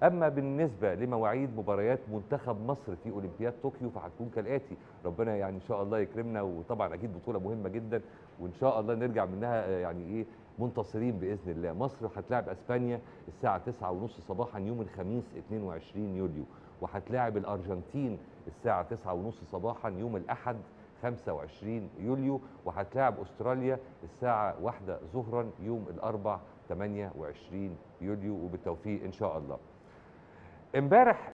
اما بالنسبه لمواعيد مباريات منتخب مصر في اولمبياد طوكيو فهتكون كالاتي ربنا يعني ان شاء الله يكرمنا وطبعا اكيد بطوله مهمه جدا وان شاء الله نرجع منها آه، يعني ايه منتصرين باذن الله مصر هتلاعب اسبانيا الساعه 9:30 صباحا يوم الخميس 22 يوليو وهتلاعب الارجنتين الساعه 9:30 صباحا يوم الاحد 25 يوليو وهتلاعب استراليا الساعه 1 ظهرا يوم الاربع 28 يوليو وبالتوفيق ان شاء الله امبارح